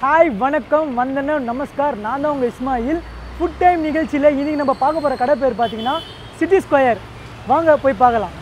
Hi வணக்கம் வந்தனம் நமஸ்கார் நான் தான் உங்கள் இஸ்மாயில் ஃபுட் டைம் நிகழ்ச்சியில் இன்றைக்கி நம்ம பார்க்க போகிற கடை பேர் பார்த்தீங்கன்னா சிட்டி ஸ்கொயர் வாங்க போய் பார்க்கலாம்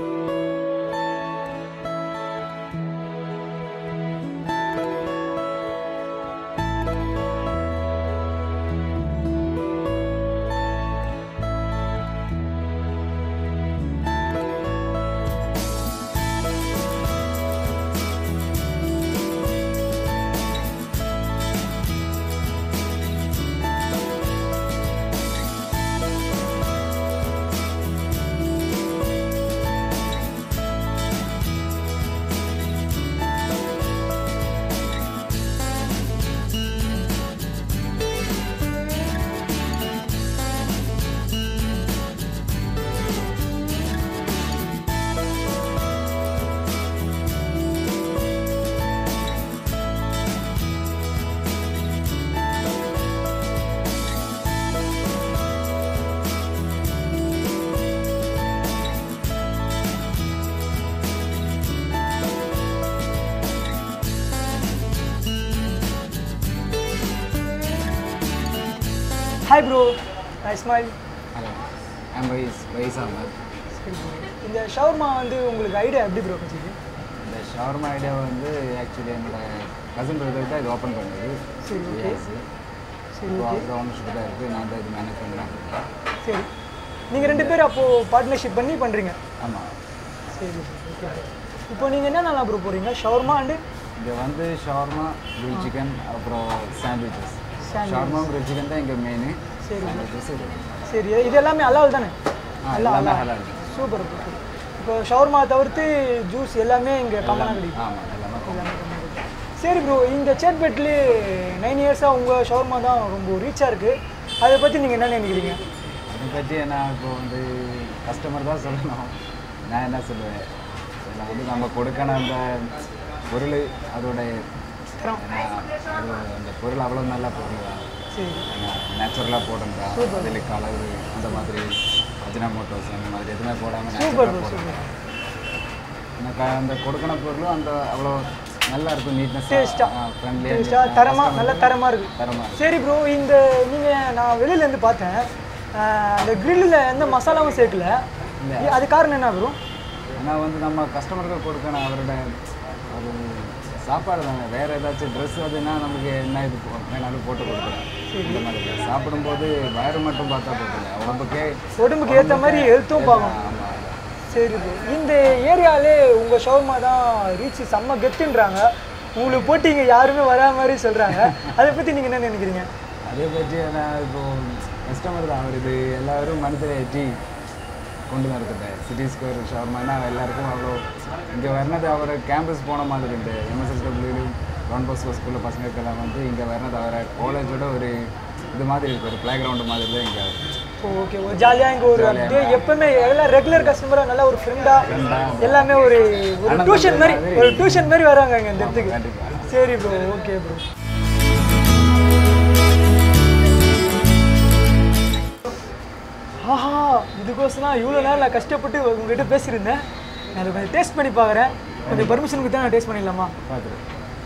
ஹாய் ப்ரோ நான் இஸ்மாயில் ஹலோ ஐம் வைஸ் வைஸ் அகமது சரி bro. இந்த ஷவர்மா வந்து உங்களுக்கு ஐடியா எப்படி ப்ரோ வச்சுது இந்த ஷவர்மா ஐடியா வந்து ஆக்சுவலி என்னோட கசின் பிரதர் தான் இது ஓப்பன் பண்ணது சரி, okay. சரி இப்போ ஓகே அவர் ஓனர்ஷிப் தான் இருக்குது நான் தான் இது மேனேஜ் பண்ணுறேன் சரி நீங்கள் ரெண்டு பேரும் அப்போது பார்ட்னர்ஷிப் பண்ணி பண்ணுறீங்க ஆமாம் சரி ஓகே இப்போ நீங்கள் என்ன நல்லா ப்ரோ போகிறீங்க ஷவர்மா அண்டு இங்கே வந்து ஷவர்மா கிரில் சிக்கன் அப்புறம் sandwiches Sandwiches. Shawarma grill chicken தான் இங்கே மெயின் சரி. சாண்ட்விச்சஸ் இது சரி இது எல்லாமே அலால் தானே ஆ, எல்லாம் எல்லாமே halal. halal. சூப்பர் ப்ரோ இப்போ ஷவர்மா தவிர்த்து ஜூஸ் எல்லாமே இங்கே காமனாக கிடைக்கும் ஆமாம் எல்லாமே எல்லாமே common கிடைக்கும். சரி ப்ரோ இந்த சேட்பேட்லேயே நைன் இயர்ஸாக உங்கள் ஷவர்மா தான் ரொம்ப ரீச்சாக இருக்குது அதை பற்றி நீங்கள் என்ன நினைக்கிறீங்க அதை பற்றி என்ன இப்போ வந்து கஸ்டமர் தான் சொல்லணும் நான் என்ன சொல்லுவேன் இதில் வந்து நம்ம கொடுக்கணும் அந்த பொருள் அதோட தரம் ஏன்னா, அது அந்த பொருள் அவ்வளோ நல்ல பொருள் தான் சரி நேச்சுரலாக போடுறா Super. அதில் கலர் அந்த மாதிரி அஜினாமோட்டோஸ் அந்த மாதிரி எதுவுமே போடாமல் சூப்பர் நேச்சுரலாக ப்ரோ போடுறேன் சூப்பர் எனக்கு அந்த கொடுக்கணும் பொருளும் அந்த அவ்வளோ நல்லா இருக்கும் நீட்னஸ் Taste-ஆ. ஃப்ரெண்ட்லியாக டேஸ்ட்டாக தரமாக நல்ல தரமாக இருக்குது தரமாக சரி ப்ரோ இந்த நீங்கள் நான் வெளியிலேருந்து பார்த்தேன் ஆஹ் அந்த கிரில்லில் எந்த மசாலாவும் சேர்க்கல இல்ல. அது காரணம் என்ன ப்ரோ ஆனால் வந்து நம்ம கஸ்டமருக்கு கொடுக்கணும் அவரோட ஒரு சாப்பாடு தானே வேறு ஏதாச்சும் ட்ரெஸ் அதுனா நமக்கு என்ன இது போ- வேணாலும் போட்டு கொடுக்குறேன் இந்த மாதிரி சாப்பிடும்போது வயிறு மட்டும் பார்த்தா போகல உடம்புக்கே உடம்புக்கு ஏற்ற மாதிரி ஹெல்த்தும் பார்க்கணும் ஆமாம் சரி ப்ரோ இந்த ஏரியாலே உங்கள் ஷவர்மா தான் ரீச் செம்ம கெத்துன்றாங்க உங்களுக்கு போட்டு இங்கே யாருமே வரா மாதிரி சொல்கிறாங்க அதை பற்றி நீங்கள் என்ன நினைக்கிறீங்க அதே பற்றி நான் இப்போ கஸ்டமர் தான் அவர் இது எல்லாரும் மனசில் ஏற்றி கொண்டு தான் இருக்குது சிட்டி ஸ்கொயர் ஷவர்மானா எல்லாருக்கும் அவ்வளோ இங்கே வர்றது அவர் கேம்பஸ் போன மாதிரி இந்த எம்எஸ்எஸ்டபிள்யூ டான் பாஸ்கோ ஸ்கூலில் பசங்களுக்கெல்லாம் வந்து இங்கே வர்றது அவரை காலேஜோட ஒரு இது மாதிரி இருக்கு ஒரு ப்ளே கிரவுண்டு மாதிரி தான் இங்கே ஓகே ஒரு ஜாலியாக இங்கே ஒரு அப்படியே எப்பவுமே எல்லாம் ரெகுலர் கஸ்டமராக நல்லா ஒரு ஃப்ரெண்டாக எல்லாமே ஒரு ஒரு ஆனந்தம் டியூஷன் மாதிரி மாதிரி. ஒரு டியூஷன் மாதிரி வராங்க இங்கே இந்த இடத்துக்கு கண்டிப்பாக சரி ப்ரோ ஓகே ப்ரோ ஆஹா இதுக்கோசம் தான் இவ்வளோ நேரம் நான் கஷ்டப்பட்டு உங்ககிட்ட பேசியிருந்தேன் நான் அதை கொஞ்சம் டேஸ்ட் பண்ணி பார்க்குறேன் கொஞ்சம் பர்மிஷன் கொடுத்தா நான் டேஸ்ட் பண்ணிடலாமா பார்த்துரு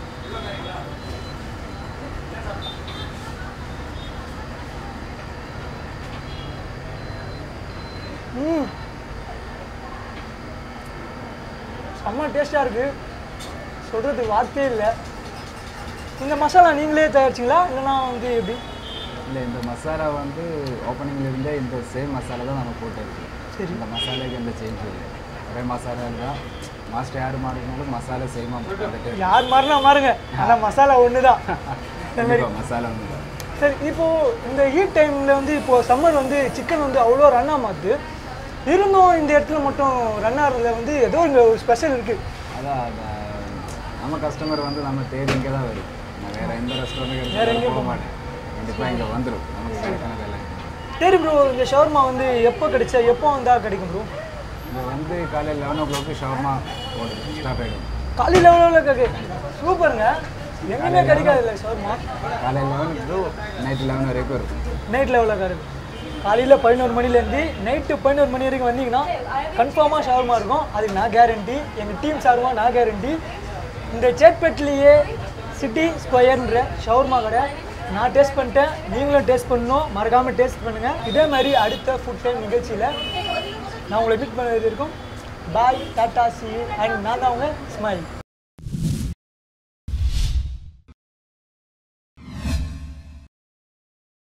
ம் செம்ம டேஸ்ட்டாக இருக்குது சொல்கிறதுக்கு வார்த்தையே இல்லை இந்த மசாலா நீங்களே தயாரிச்சிங்களா இல்லைனா வந்து எப்படி இல்லை இந்த மசாலா வந்து ஓப்பனிங்ல இருந்தே இந்த சேம் மசாலா தான் நம்ம போட்டிருக்கோம் சரி. இந்த மசாலாக்கு எந்த சேஞ்ச் இல்லை ஒரே மசாலா தான் மாஸ்டர் யார் மாறினாலும் மசாலா சேமாக போட்டுட்டு யார் மாறினா மாறுங்க ஆனால் மசாலா ஒன்று தான் கண்டிப்பாக மசாலா வந்து தான் சரி இப்போது இந்த ஹீட் டைமில் வந்து இப்போது சம்மர் வந்து சிக்கன் வந்து அவ்வளோ ரன் ஆகாது இருந்தும் இந்த இடத்துல மட்டும் ரன் ஆகிறதுல வந்து ஏதோ இங்கே ஒரு ஸ்பெஷல் இருக்குது அதான் அதான் நம்ம கஸ்டமர் வந்து நம்ம தேடி இங்கே தான் வரும் நான் வேறு எந்த ரெஸ்டாரண்ட் வேற கிடைச்சாலும் எங்கேயும் போக மாட்டேன் கண்டிப்பாக இங்கே வந்துடும் நமக்கு கிடைக்கான வேலை சரி ப்ரோ இந்த ஷவர்மா வந்து எப்போ கிடைச்சா எப்போ வந்தால் கிடைக்கும் ப்ரோ இங்கே வந்து காலையில் லெவன் ஓ கிளாக்கு ஷவர்மா போட்டு ஸ்டார்ட் ஆகிடும் காலையில் எவ்வளோ கேட்கு சூப்பருங்க எங்கேயுமே கிடைக்காது இல்லை ஷவர்மா காலையில் லெவன் டு நைட்டு லெவன் வரைக்கும் இருக்கும் நைட்டில் எவ்வளோ இருக்கு காலையில் பதினோரு மணிலேருந்து நைட்டு பதினோரு மணி வரைக்கும் வந்தீங்கன்னா கன்ஃபார்மாக ஷவர்மா இருக்கும் அதுக்கு நான் கேரண்டி எங்கள் டீம் சார்பாக நான் கேரண்டி இந்த சேட்பேட்லேயே சிட்டி ஸ்கொயர்ன்ற ஷவர்மா கடை நான் டேஸ்ட் பண்ணிட்டேன் நீங்களும் டேஸ்ட் பண்ணணும் மறக்காமல் டேஸ்ட் பண்ணுங்கள் இதே மாதிரி அடுத்த ஃபுட் டைம் நிகழ்ச்சியில் நான் உங்களை மீட் பண்ணது இருக்கும் பாய் டாட்டா சி அண்ட் நான் தான் அவங்க ஸ்மைல்